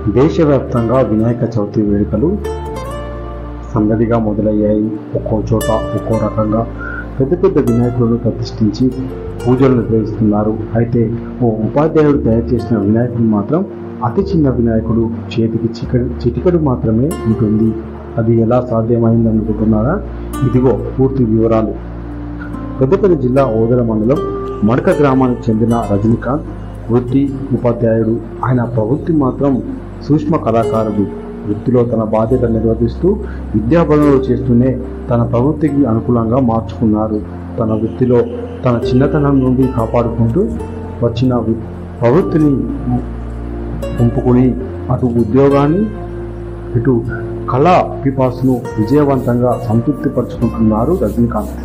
దేశవ్యాప్తంగా వినాయక చవితి వేడుకలు సందడిగా మొదలయ్యాయి ఒక్కో చోట ఒక్కో రకంగా పెద్ద పెద్ద వినాయకులను ప్రతిష్ఠించి పూజలు నిర్వహిస్తున్నారు అయితే ఓ ఉపాధ్యాయుడు తయారు చేసిన వినాయకుడు మాత్రం అతి చిన్న వినాయకుడు చేతికి చికడు చిటికడు మాత్రమే ఉంటుంది అది ఎలా సాధ్యమైందనుకుంటున్నారా ఇదిగో పూర్తి వివరాలు పెద్దపల్లి జిల్లా ఓదర మండలం మడక గ్రామానికి చెందిన రజనీకాంత్ వృత్తి ఉపాధ్యాయుడు ఆయన ప్రవృత్తి మాత్రం సూక్ష్మ కళాకారుడు వృత్తిలో తన బాధ్యత నిర్వర్తిస్తూ విద్యాబోధనలు చేస్తూనే తన ప్రవృత్తికి అనుకూలంగా మార్చుకున్నారు తన వృత్తిలో తన చిన్నతనం నుండి కాపాడుకుంటూ వచ్చిన వి- ప్రవృత్తిని ఉంపుకుని అటు ఉద్యోగాన్ని ఇటు కళా పిపాసును విజయవంతంగా సంతృప్తిపరుచుకుంటున్నారు రజనీకాంత్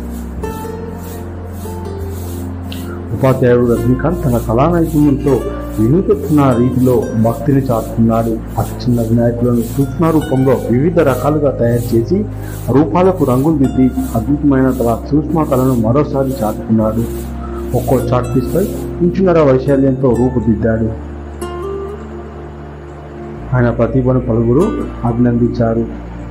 ఉపాధ్యాయుడు రజనీకాంత్ తన కళా నైపుణ్యంతో వినూత్న రీతిలో భక్తిని చాటుకున్నాడు అతి చిన్న వినాయకులను సూక్ష్మ రూపంలో వివిధ రకాలుగా తయారు చేసి రూపాలకు రంగులు దిద్ది అద్భుతమైన తన సూక్ష్మ కళను మరోసారి చాటుకున్నాడు ఒక్కో చాట్ పీస్పై ఇంచున్నర వైశాల్యంతో రూపుదిద్దాడు ఆయన ప్రతిభను పలువురు అభినందించారు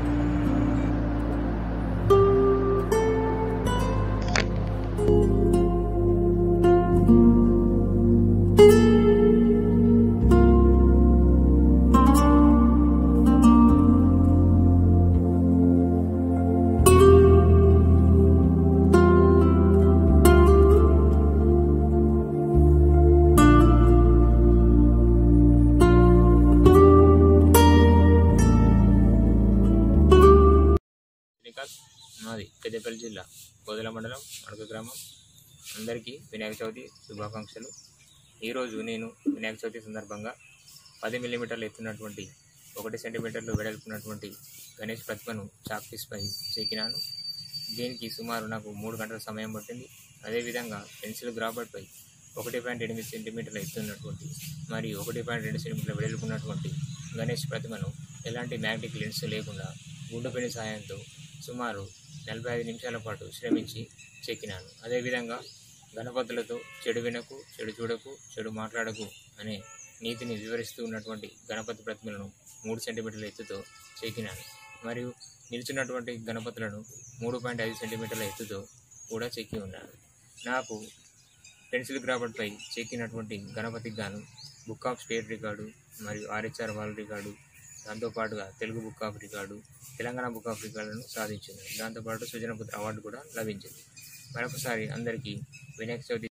శ్రీకాంత్ మాది పెద్దపల్లి జిల్లా కోదల మండలం అడక గ్రామం అందరికీ వినాయక చవితి శుభాకాంక్షలు ఈరోజు నేను వినాయక చవితి సందర్భంగా పది మిల్లీమీటర్లు ఎత్తున్నటువంటి ఒకటి సెంటీమీటర్లు వెడల్పున్నటువంటి గణేష్ ప్రతిమను చాక్ పీస్పై చెక్కినాను దీనికి సుమారు నాకు మూడు గంటల సమయం పట్టింది అదేవిధంగా పెన్సిల్ గ్రాబర్పై ఒకటి పాయింట్ ఎనిమిది సెంటీమీటర్ల ఎత్తున్నటువంటి మరియు ఒకటి పాయింట్ రెండు సెంటీమీటర్ల వెడల్పున్నటువంటి గణేష్ ప్రతిమను ఎలాంటి మ్యాగ్నెటిక్ లెన్స్ లేకుండా గుండు పెని సహాయంతో సుమారు నలభై ఐదు నిమిషాల పాటు శ్రమించి చెక్కినాను అదేవిధంగా గణపతులతో చెడు వినకు చెడు చూడకు చెడు మాట్లాడకు అనే నీతిని వివరిస్తూ ఉన్నటువంటి గణపతి ప్రతిమలను మూడు సెంటీమీటర్ల ఎత్తుతో చెక్కినాను మరియు నిల్చున్నటువంటి గణపతులను మూడు పాయింట్ ఐదు సెంటీమీటర్ల ఎత్తుతో కూడా చెక్కి ఉన్నాను నాకు పెన్సిల్ గ్రాబర్పై చెక్కినటువంటి గణపతికి గాను బుక్ ఆఫ్ స్టేట్ రికార్డు మరియు ఆర్హెచ్ఆర్ వాల్ రికార్డు దాంతోపాటుగా Telugu book of record Telangana book of రికార్డులను సాధించింది దాంతోపాటు సృజనపుత్ర అవార్డు కూడా లభించింది మరొకసారి అందరికీ వినాయక చవితి